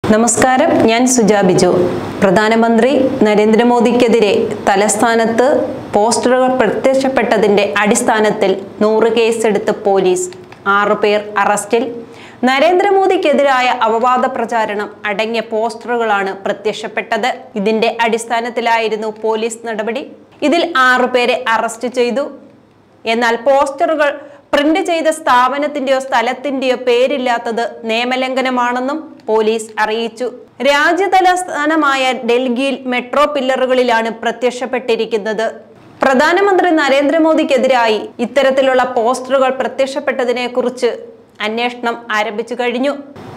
നമസ്കാരം ഞാൻ സുജാ ബിജു പ്രധാനമന്ത്രി നരേന്ദ്രമോദിക്കെതിരെ തലസ്ഥാനത്ത് പോസ്റ്ററുകൾ പ്രത്യക്ഷപ്പെട്ടതിന്റെ അടിസ്ഥാനത്തിൽ നൂറ് കേസെടുത്ത് പോലീസ് ആറുപേർ അറസ്റ്റിൽ നരേന്ദ്രമോദിക്കെതിരായ അപവാദ പ്രചാരണം അടങ്ങിയ പോസ്റ്ററുകളാണ് പ്രത്യക്ഷപ്പെട്ടത് ഇതിന്റെ അടിസ്ഥാനത്തിലായിരുന്നു പോലീസ് നടപടി ഇതിൽ ആറുപേരെ അറസ്റ്റ് ചെയ്തു എന്നാൽ പോസ്റ്ററുകൾ പ്രിന്റ് ചെയ്ത സ്ഥാപനത്തിന്റെയോ സ്ഥലത്തിന്റെയോ പേരില്ലാത്തത് നിയമലംഘനമാണെന്നും പോലീസ് അറിയിച്ചു രാജ്യതലസ്ഥാനമായ ഡൽഹിയിൽ മെട്രോ പില്ലറുകളിലാണ് പ്രത്യക്ഷപ്പെട്ടിരിക്കുന്നത് പ്രധാനമന്ത്രി നരേന്ദ്രമോദിക്കെതിരായി ഇത്തരത്തിലുള്ള പോസ്റ്ററുകൾ പ്രത്യക്ഷപ്പെട്ടതിനെ കുറിച്ച് അന്വേഷണം ആരംഭിച്ചു കഴിഞ്ഞു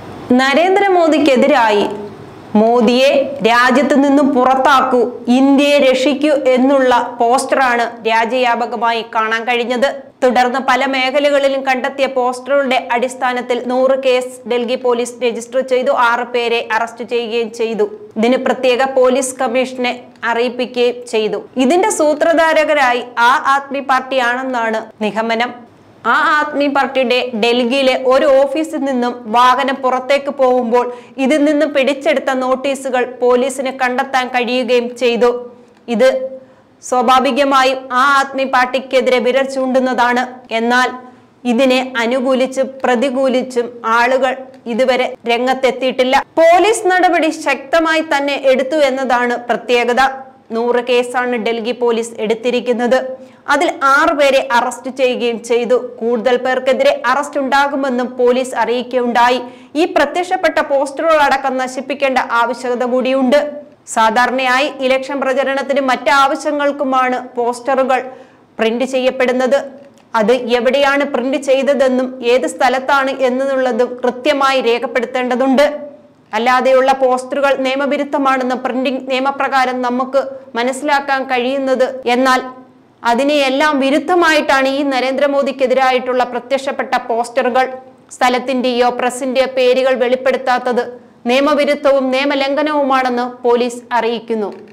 നരേന്ദ്രമോദിക്കെതിരായി മോദിയെ രാജ്യത്ത് നിന്നും പുറത്താക്കൂ ഇന്ത്യയെ രക്ഷിക്കൂ എന്നുള്ള പോസ്റ്ററാണ് രാജ്യവ്യാപകമായി കാണാൻ കഴിഞ്ഞത് തുടർന്ന് പല മേഖലകളിലും കണ്ടെത്തിയ പോസ്റ്ററുകളുടെ അടിസ്ഥാനത്തിൽ നൂറ് കേസ് ഡൽഹി പോലീസ് രജിസ്റ്റർ ചെയ്തു ആറ് പേരെ അറസ്റ്റ് ചെയ്യുകയും ചെയ്തു ഇതിന് പ്രത്യേക പോലീസ് കമ്മീഷനെ അറിയിപ്പിക്കുകയും ചെയ്തു ഇതിന്റെ സൂത്രധാരകരായി ആ ആദ്മി പാർട്ടിയാണെന്നാണ് നിഗമനം ആ ആദ്മി പാർട്ടിയുടെ ഡൽഹിയിലെ ഒരു ഓഫീസിൽ നിന്നും വാഹനം പുറത്തേക്ക് പോകുമ്പോൾ ഇതിൽ നിന്നും പിടിച്ചെടുത്ത നോട്ടീസുകൾ പോലീസിന് കണ്ടെത്താൻ കഴിയുകയും ചെയ്തു ഇത് സ്വാഭാവികമായും ആ ആദ്മി പാർട്ടിക്കെതിരെ വിരൽ ചൂണ്ടുന്നതാണ് എന്നാൽ ഇതിനെ അനുകൂലിച്ചും പ്രതികൂലിച്ചും ആളുകൾ ഇതുവരെ രംഗത്തെത്തിയിട്ടില്ല പോലീസ് നടപടി ശക്തമായി തന്നെ എടുത്തു എന്നതാണ് പ്രത്യേകത നൂറ് കേസാണ് ഡൽഹി പോലീസ് എടുത്തിരിക്കുന്നത് അതിൽ ആറുപേരെ അറസ്റ്റ് ചെയ്യുകയും ചെയ്തു കൂടുതൽ പേർക്കെതിരെ അറസ്റ്റ് ഉണ്ടാകുമെന്നും പോലീസ് അറിയിക്കുകയുണ്ടായി ഈ പ്രത്യക്ഷപ്പെട്ട പോസ്റ്ററുകൾ അടക്കം നശിപ്പിക്കേണ്ട ആവശ്യകത കൂടിയുണ്ട് സാധാരണയായി ഇലക്ഷൻ പ്രചരണത്തിനും മറ്റ് ആവശ്യങ്ങൾക്കുമാണ് പോസ്റ്ററുകൾ പ്രിന്റ് ചെയ്യപ്പെടുന്നത് അത് എവിടെയാണ് പ്രിന്റ് ചെയ്തതെന്നും ഏത് സ്ഥലത്താണ് എന്നുള്ളതും കൃത്യമായി രേഖപ്പെടുത്തേണ്ടതുണ്ട് അല്ലാതെയുള്ള പോസ്റ്ററുകൾ നിയമവിരുദ്ധമാണെന്ന് പ്രിന്റിംഗ് നിയമപ്രകാരം നമുക്ക് മനസ്സിലാക്കാൻ കഴിയുന്നത് എന്നാൽ അതിനെയെല്ലാം വിരുദ്ധമായിട്ടാണ് ഈ നരേന്ദ്രമോദിക്കെതിരായിട്ടുള്ള പ്രത്യക്ഷപ്പെട്ട പോസ്റ്ററുകൾ സ്ഥലത്തിന്റെയോ പ്രസിന്റെയോ പേരുകൾ വെളിപ്പെടുത്താത്തത് നിയമവിരുദ്ധവും നിയമലംഘനവുമാണെന്ന് പോലീസ് അറിയിക്കുന്നു